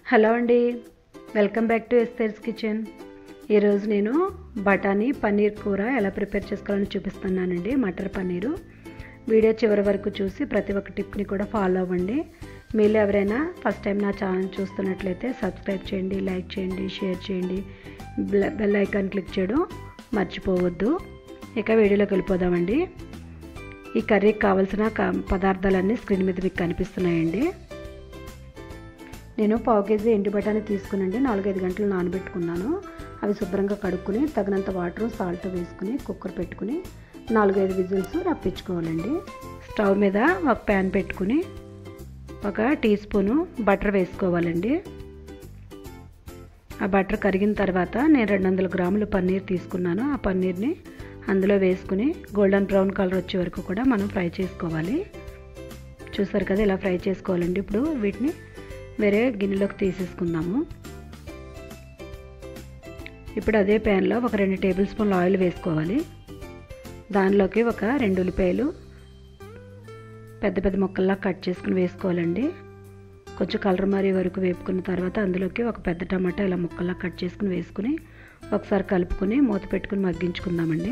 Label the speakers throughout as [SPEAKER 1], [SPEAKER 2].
[SPEAKER 1] hello అండి welcome back to Esther's kitchen ఈరోజు నేను బఠానీ పన్నీర్ కూర ఎలా ప్రిపేర్ చేసుకోవాలని చూపిస్తున్నానండి మటర్ పన్నీరు వీడియో చివరి వరకు చూసి ప్రతి ఒక్క టిప్ని కూడా ఫాలో అవ్వండి మీరు ఎవరైనా ఫస్ట్ టైం నా ఛానల్ చూస్తున్నట్లయితే సబ్స్క్రైబ్ చేయండి లైక్ చేయండి షేర్ చేయండి బెల్ ఐకాన్ క్లిక్ చేయడం మర్చిపోవద్దు ఇక వీడియోలోకి వెళ్ళిపోదామండి ఈ కర్రీకి కావాల్సిన పదార్థాలన్నీ స్క్రీన్ మీద మీకు కనిపిస్తున్నాయండి నేను పావు కేజీ ఎండు బఠానీ తీసుకునండి నాలుగైదు గంటలు నానబెట్టుకున్నాను అవి శుభ్రంగా కడుక్కుని తగినంత వాటర్ సాల్ట్ వేసుకుని కుక్కర్ పెట్టుకుని నాలుగైదు విజిల్స్ రప్పించుకోవాలండి స్టవ్ మీద ఒక ప్యాన్ పెట్టుకుని ఒక టీ స్పూను బటర్ వేసుకోవాలండి ఆ బటర్ కరిగిన తర్వాత నేను రెండు వందల గ్రాములు పన్నీర్ తీసుకున్నాను ఆ పన్నీర్ని అందులో వేసుకుని గోల్డెన్ బ్రౌన్ కలర్ వచ్చే వరకు కూడా మనం ఫ్రై చేసుకోవాలి చూసారు కదా ఇలా ఫ్రై చేసుకోవాలండి ఇప్పుడు వీటిని వేరే గిన్నెలోకి తీసేసుకుందాము ఇప్పుడు అదే ప్యాన్లో ఒక రెండు టేబుల్ స్పూన్ల ఆయిల్ వేసుకోవాలి దానిలోకి ఒక రెండు ఉల్లిపాయలు పెద్ద పెద్ద ముక్కల్లా కట్ చేసుకుని వేసుకోవాలండి కొంచెం కలర్ మారే వరకు వేపుకున్న తర్వాత అందులోకి ఒక పెద్ద టమాటా ఇలా ముక్కల్లా కట్ చేసుకుని వేసుకుని ఒకసారి కలుపుకొని మూత పెట్టుకుని మగ్గించుకుందామండి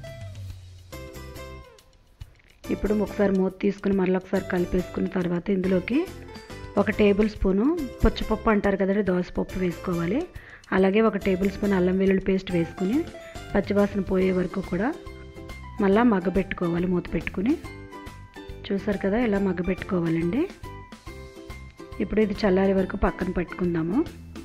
[SPEAKER 1] ఇప్పుడు ఒకసారి మూత తీసుకుని మళ్ళీ ఒకసారి కలిపేసుకున్న తర్వాత ఇందులోకి ఒక టేబుల్ స్పూను పుచ్చపప్పు అంటారు కదండి దోసపప్పు వేసుకోవాలి అలాగే ఒక టేబుల్ స్పూన్ అల్లం వెల్లుల్లి పేస్ట్ వేసుకుని పచ్చివాసన పోయే వరకు కూడా మళ్ళీ మగ్గబెట్టుకోవాలి మూత పెట్టుకుని చూసారు కదా ఇలా మగ్గబెట్టుకోవాలండి ఇప్పుడు ఇది చల్లారి వరకు పక్కన పెట్టుకుందాము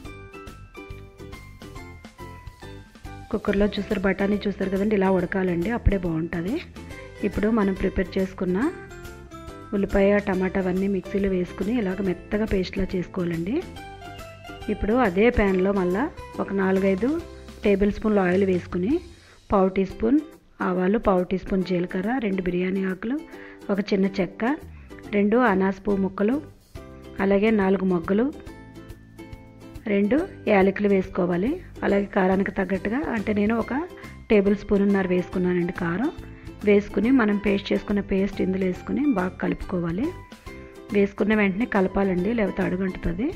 [SPEAKER 1] కుక్కర్లో చూసారు బఠానీ చూసారు కదండి ఇలా ఉడకాలండి అప్పుడే బాగుంటుంది ఇప్పుడు మనం ప్రిపేర్ చేసుకున్న ఉల్లిపాయ టమాటా అవన్నీ మిక్సీలో వేసుకుని ఇలాగ మెత్తగా పేస్ట్లా చేసుకోవాలండి ఇప్పుడు అదే ప్యాన్లో మళ్ళా ఒక నాలుగైదు టేబుల్ స్పూన్లు ఆయిల్ వేసుకుని పావు టీ స్పూన్ ఆవాలు పావు టీ స్పూన్ జీలకర్ర రెండు బిర్యానీ ఆకులు ఒక చిన్న చెక్క రెండు అనాస పువ్వు ముక్కలు అలాగే నాలుగు మొగ్గలు రెండు యాలకులు వేసుకోవాలి అలాగే కారానికి తగ్గట్టుగా అంటే నేను ఒక టేబుల్ స్పూన్నర వేసుకున్నానండి కారం వేసుకుని మనం పేస్ట్ చేసుకున్న పేస్ట్ ఇందులో వేసుకుని బాగా కలుపుకోవాలి వేసుకున్న వెంటనే కలపాలండి లేకపోతే అడుగంటుతుంది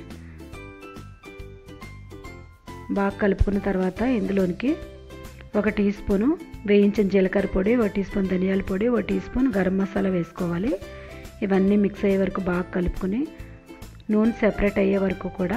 [SPEAKER 1] బాగా కలుపుకున్న తర్వాత ఇందులోనికి ఒక టీ స్పూను వేయించిన జీలకర్ర పొడి ఒక టీ స్పూన్ ధనియాల పొడి ఒక టీ స్పూన్ గరం మసాలా వేసుకోవాలి ఇవన్నీ మిక్స్ అయ్యే వరకు బాగా కలుపుకొని నూనె సెపరేట్ అయ్యే వరకు కూడా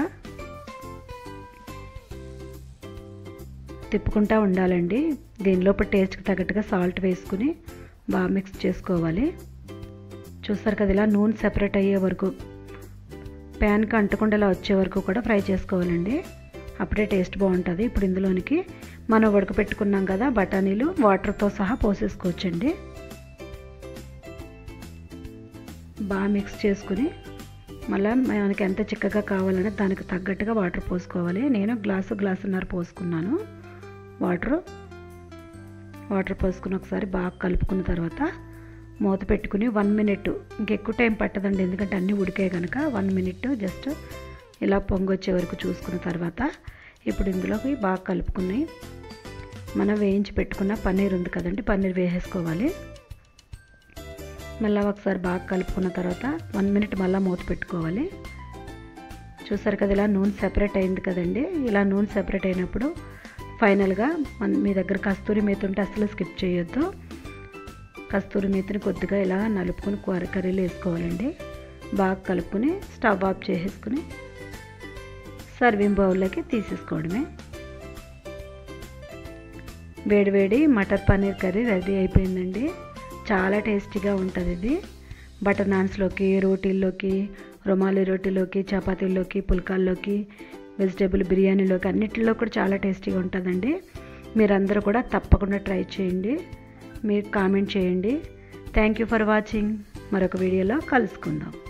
[SPEAKER 1] తిప్పుకుంటూ ఉండాలండి దీనిలోపు టేస్ట్కి తగ్గట్టుగా సాల్ట్ వేసుకుని బాగా మిక్స్ చేసుకోవాలి చూస్తారు కదా ఇలా నూనె సెపరేట్ అయ్యే వరకు ప్యాన్కి అంటకుండా ఇలా వచ్చే వరకు కూడా ఫ్రై చేసుకోవాలండి అప్పుడే టేస్ట్ బాగుంటుంది ఇప్పుడు ఇందులోనికి మనం ఉడకపెట్టుకున్నాం కదా బఠానీలు వాటర్తో సహా పోసేసుకోవచ్చండి బాగా మిక్స్ చేసుకుని మళ్ళీ మనకి ఎంత చిక్కగా కావాలంటే దానికి తగ్గట్టుగా వాటర్ పోసుకోవాలి నేను గ్లాసు గ్లాసున్నర పోసుకున్నాను వాటర్ వాటర్ పోసుకుని ఒకసారి బాగా కలుపుకున్న తర్వాత మూత పెట్టుకుని వన్ మినిట్ ఇంకెక్కువ టైం పట్టదండి ఎందుకంటే అన్నీ ఉడికాయి కనుక వన్ మినిట్ జస్ట్ ఇలా పొంగొచ్చే వరకు చూసుకున్న తర్వాత ఇప్పుడు ఇందులోకి బాగా కలుపుకుని మనం వేయించి పెట్టుకున్న పన్నీర్ ఉంది కదండి పన్నీర్ వేసేసుకోవాలి మళ్ళీ ఒకసారి బాగా కలుపుకున్న తర్వాత వన్ మినిట్ మళ్ళీ మూత పెట్టుకోవాలి చూసారు కదా ఇలా నూనె సెపరేట్ అయింది కదండి ఇలా నూనె సెపరేట్ అయినప్పుడు ఫైనల్గా మన మీ దగ్గర కస్తూరి మేత ఉంటే అసలు స్కిప్ చేయొద్దు కస్తూరి మేతని కొద్దిగా ఇలా నలుపుకొని కూర కర్రీలు వేసుకోవాలండి బాగా కలుపుకొని స్టవ్ ఆఫ్ చేసేసుకుని సర్వింగ్ బౌల్లోకి తీసేసుకోవడమే వేడివేడి మటర్ పన్నీర్ కర్రీ రెడీ అయిపోయిందండి చాలా టేస్టీగా ఉంటుంది ఇది బటర్ నాన్స్లోకి రోటీల్లోకి రుమాలి రోటీలోకి చపాతీల్లోకి పుల్కాల్లోకి వెజిటేబుల్ బిర్యానీలోకి అన్నిటిలో కూడా చాలా టేస్టీగా ఉంటుందండి మీరందరూ కూడా తప్పకుండా ట్రై చేయండి మీరు కామెంట్ చేయండి థ్యాంక్ యూ ఫర్ వాచింగ్ మరొక వీడియోలో కలుసుకుందాం